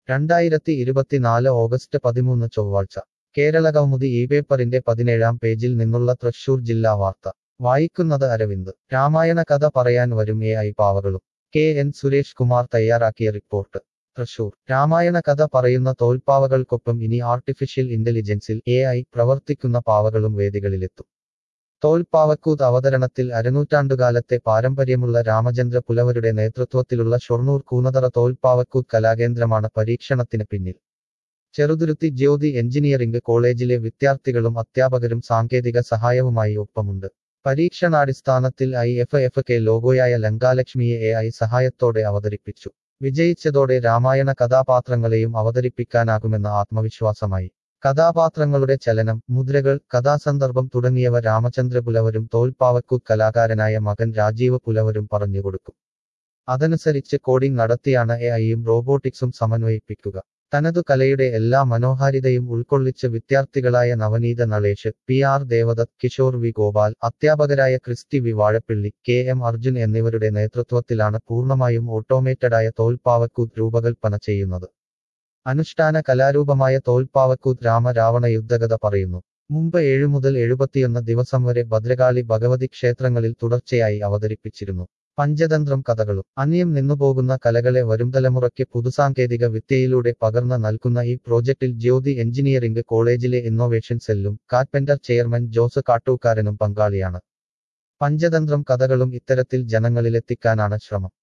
രണ്ടായിരത്തി ഇരുപത്തിനാല് ഓഗസ്റ്റ് പതിമൂന്ന് ചൊവ്വാഴ്ച കേരളകൗമുദി ഈ പേപ്പറിന്റെ പതിനേഴാം പേജിൽ നിന്നുള്ള തൃശൂർ ജില്ലാ വാർത്ത വായിക്കുന്നത് അരവിന്ദ് രാമായണ കഥ പറയാൻ വരും എ ഐ പാവകളും കെ എൻ സുരേഷ് കുമാർ തയ്യാറാക്കിയ റിപ്പോർട്ട് തൃശൂർ രാമായണ കഥ പറയുന്ന തോൽപ്പാവകൾക്കൊപ്പം ഇനി ആർട്ടിഫിഷ്യൽ ഇന്റലിജൻസിൽ എ ഐ പ്രവർത്തിക്കുന്ന പാവകളും വേദികളിലെത്തും തോൽപ്പാവക്കൂത്ത് അവതരണത്തിൽ അരനൂറ്റാണ്ടുകാലത്തെ പാരമ്പര്യമുള്ള രാമചന്ദ്ര പുലവരുടെ നേതൃത്വത്തിലുള്ള ഷൊർണൂർ കൂനതറ തോൽപ്പാവക്കൂത്ത് കലാകേന്ദ്രമാണ് പരീക്ഷണത്തിന് പിന്നിൽ ചെറുതുരുത്തി ജ്യോതി എഞ്ചിനീയറിംഗ് കോളേജിലെ വിദ്യാർത്ഥികളും അധ്യാപകരും സാങ്കേതിക സഹായവുമായി ഒപ്പമുണ്ട് പരീക്ഷണാടിസ്ഥാനത്തിൽ ഐ എഫ് എഫ് കെ ലോഗോയായ ലങ്കാലക്ഷ്മിയെ എ ഐ സഹായത്തോടെ അവതരിപ്പിച്ചു വിജയിച്ചതോടെ രാമായണ കഥാപാത്രങ്ങളെയും അവതരിപ്പിക്കാനാകുമെന്ന ആത്മവിശ്വാസമായി കഥാപാത്രങ്ങളുടെ ചലനം മുദ്രകൾ കഥാസന്ദർഭം തുടങ്ങിയവ രാമചന്ദ്ര പുലവരും തോൽപ്പാവക്കൂത്ത് കലാകാരനായ മകൻ രാജീവ് പുലവരും പറഞ്ഞുകൊടുക്കും അതനുസരിച്ച് കോഡിംഗ് നടത്തിയാണ് എ ഐയും റോബോട്ടിക്സും സമന്വയിപ്പിക്കുക തനതു കലയുടെ എല്ലാ മനോഹാരിതയും ഉൾക്കൊള്ളിച്ച് വിദ്യാർത്ഥികളായ Navaneetha Nalesh P R Devadath Kishore V Gopal അധ്യാപകരായ Christy V Vazhappilly K M Arjun എന്നിവരുടെ നേതൃത്വത്തിലാണ് പൂർണ്ണമായും ഓട്ടോമേറ്റഡായ തോൽപ്പാവക്കൂത്ത് രൂപകൽപ്പന ചെയ്യുന്നത് അനുഷ്ഠാന കലാരൂപമായ തോൽപ്പാവക്കൂത്ത് രാമരാവണ യുദ്ധകഥ പറയുന്നു മുമ്പ് ഏഴു മുതൽ എഴുപത്തിയൊന്ന് ദിവസം വരെ ഭദ്രകാളി ഭഗവതി ക്ഷേത്രങ്ങളിൽ തുടർച്ചയായി അവതരിപ്പിച്ചിരുന്നു പഞ്ചതന്ത്രം കഥകളും അന്യം നിന്നുപോകുന്ന കലകളെ വരും തലമുറയ്ക്ക് പുതുസാങ്കേതിക വിദ്യയിലൂടെ പകർന്നു നൽകുന്ന ഈ പ്രോജക്റ്റിൽ ജ്യോതി എഞ്ചിനീയറിംഗ് കോളേജിലെ ഇന്നോവേഷൻ സെല്ലും കാർപ്പന്റർ ചെയർമാൻ ജോസ് കാട്ടൂക്കാരനും പങ്കാളിയാണ് പഞ്ചതന്ത്രം കഥകളും ഇത്തരത്തിൽ ജനങ്ങളിലെത്തിക്കാനാണ് ശ്രമം